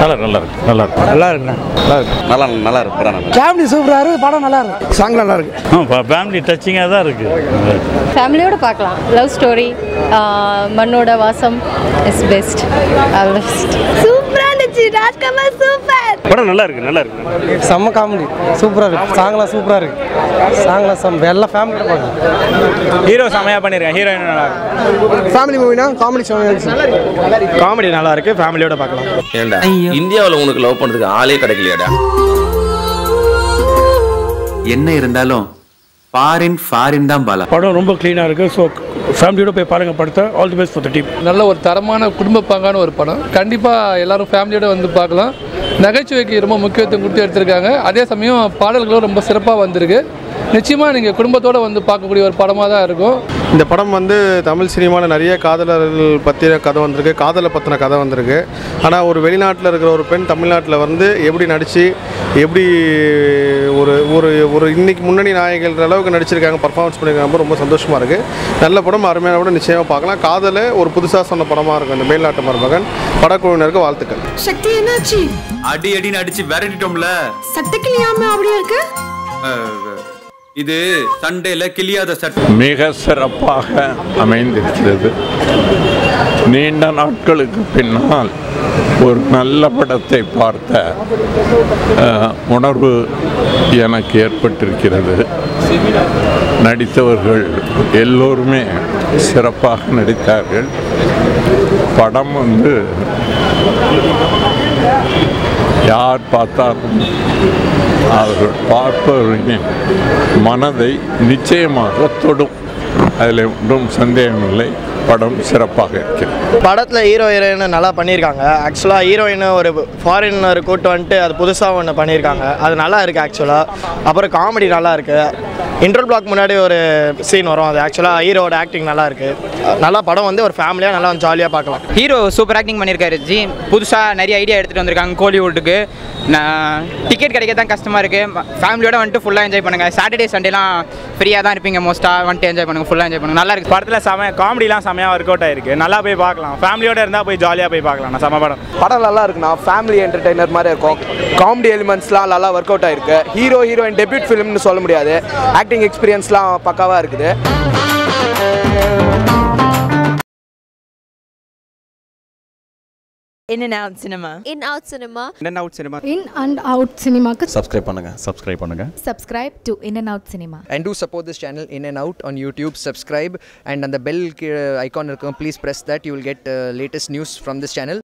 நல்லா நல்லா இருக்கு நல்லா இருக்கு நல்லா இருக்குண்ணா நல்லா இருக்கு நல்லா நல்லா இருக்கு படம் நல்லா ஃபேமிலி சூப்பராக இருக்குது படம் நல்லா இருக்கு சாங் நல்லா இருக்கு ஆ ஃபேமிலி டச்சிங்காக தான் இருக்குது ஃபேமிலியோட பார்க்கலாம் லவ் ஸ்டோரி மண்ணோட வாசம் இஸ் பெஸ்ட் பெஸ்ட் சூப்பரா இருந்துச்சு ராஜ்கமல் சூப்பர் படம் நல்லா இருக்கு நல்லா இருக்கு செம்ம காமெடி சூப்பராக இருக்கு சாங்லாம் சூப்பராக இருக்கு சாங்லாம் செம் எல்லாம் ஃபேமிலியோட பார்க்கலாம் ஹீரோ செமையா பண்ணிருக்கேன் ஹீரோயின் நல்லா இருக்கு ஃபேமிலி மூவினா காமெடி சாங் காமெடி நல்லா இருக்கு ஃபேமிலியோட பார்க்கலாம் ஏண்டா இந்தியாவில் உனக்கு லவ் பண்ணுறதுக்கு ஆளே கிடைக்கலையாடா என்ன இருந்தாலும் ஃபாரின் ஃபாரின் தான் பாலா படம் ரொம்ப க்ளீனாக இருக்கு ஸோ ஃபேமிலியோட போய் பாருங்க படத்தை all the best for the team நல்ல ஒரு தரமான குடும்ப பாங்கான ஒரு படம் கண்டிப்பாக எல்லாரும் ஃபேமிலியோட வந்து பார்க்கலாம் நகைச்சுவைக்கு ரொம்ப முக்கியத்துவம் கொடுத்து எடுத்திருக்காங்க அதே சமயம் பாடல்களும் ரொம்ப சிறப்பாக வந்திருக்கு நிச்சயமாக நீங்கள் குடும்பத்தோடு வந்து பார்க்கக்கூடிய ஒரு படமாக தான் இருக்கும் இந்த படம் வந்து தமிழ் சினிமாவில் நிறைய காதலர்கள் பற்றின கதை வந்திருக்கு காதலை பற்றின கதை வந்திருக்கு ஆனால் ஒரு வெளிநாட்டில் இருக்கிற ஒரு பெண் தமிழ்நாட்டில் வந்து எப்படி நடித்து எப்படி ஒரு ஒரு ஒரு இன்னைக்கு முன்னணி நாயகர்கள் அளவுக்கு நடிச்சிருக்காங்க பர்ஃபார்மன்ஸ் பண்ணியிருக்காங்க ரொம்ப சந்தோஷமாக இருக்குது நல்ல படம் அருமையான படம் நிச்சயமாக பார்க்கலாம் காதலை ஒரு புதுசாக சொன்ன படமாக இருக்கும் இந்த மேல்நாட்டு மருமகன் படக்குழுவினருக்கு வாழ்த்துக்கள் சக்தி என்னாச்சு அடி அடின்னு அடிச்சு விரட்டிட்டோம்ல சட்டை கிளியாம அப்படியே இருக்கு அஹ், இது சண்டையில கிளியாத சட்டை மிக சிறப்பாக அமைந்திருக்கிறது நீண்ட நாட்களுக்கு பின்னால் ஒரு நல்ல படத்தை பார்த்த அஹ், உணர்வு எனக்கு ஏற்பட்டிருக்கிறது நடித்தவர்கள் எல்லோருமே சிறப்பாக நடித்தார்கள் படம் வந்து யார் பார்த்தாலும் அவர்கள் பார்ப்பவர்களின் மனதை நிச்சயமாக தொடும் அதில் ஒன்றும் சந்தேகமில்லை படம் சிறப்பாக இருக்கிறது படத்தில் ஹீரோ ஹீரோயின் நல்லா பண்ணியிருக்காங்க ஆக்சுவலாக ஹீரோயின் ஒரு ஃபாரினர் கூட்டு வந்துட்டு அது புதுசாக ஒன்று பண்ணியிருக்காங்க அது நல்லா இருக்குது ஆக்சுவலாக அப்புறம் காமெடி நல்லா இருக்குது இன்ட்ரோல் பிளாக் முன்னாடி ஒரு சீன் வரும் அது ஆக்சுவலாக ஹீரோட ஆக்டிங் நல்லா இருக்குது நல்லா படம் வந்து ஒரு ஃபேமிலியாக நல்லா ஜாலியாக பார்க்கலாம் ஹீரோ சூப்பர் ஆக்டிங் பண்ணியிருக்காரு ஜி புதுசாக நிறைய ஐடியா எடுத்துகிட்டு வந்திருக்காங்க கோலிவுட்டுக்கு நான் டிக்கெட் கிடைக்க தான் கஷ்டமாக இருக்குது ஃபேமிலியோட வந்துட்டு ஃபுல்லாக என்ஜாய் பண்ணுங்கள் சாட்டர்டே சண்டேலாம் ஃப்ரீயாக தான் இருப்பீங்க மோஸ்ட்டாக வந்துட்டு என்ஜாய் பண்ணுங்கள் ஃபுல்லாக என்ஜாய் பண்ணுங்கள் நல்லா இருக்கு படத்தில் செம காமெடிலாம் செமையாக ஒர்க் அவுட் ஆயிருக்கு நல்லா போய் பார்க்கலாம் ஃபேமிலியோட இருந்தால் போய் ஜாலியாக போய் பார்க்கலாம் நான் செம படம் படம் நல்லா இருக்குண்ணா ஃபேமிலி என்டர்டைனர் மாதிரி இருக்கும் காமெடி எலிமெண்ட்ஸ்லாம் நல்லா ஒர்க் அவுட் ஆயிருக்கு ஹீரோ ஹீரோயின் டெபியூட் ஃபிலிம்னு சொல்ல முடியாது ஆக்டிங் எக்ஸ்பீரியன்ஸ்லாம் பக்காவாக இருக்குது In and out cinema. In out cinema. என்ன out cinema in and out சினிமாக்கு சப்ஸ்கிரைப் பண்ணுங்க சப்ஸ்கிரைப் பண்ணுங்க subscribe to in and out cinema and do support this channel in and out on YouTube. Subscribe and on the bell uh, icon, please press that. You will get uh, latest news from this channel.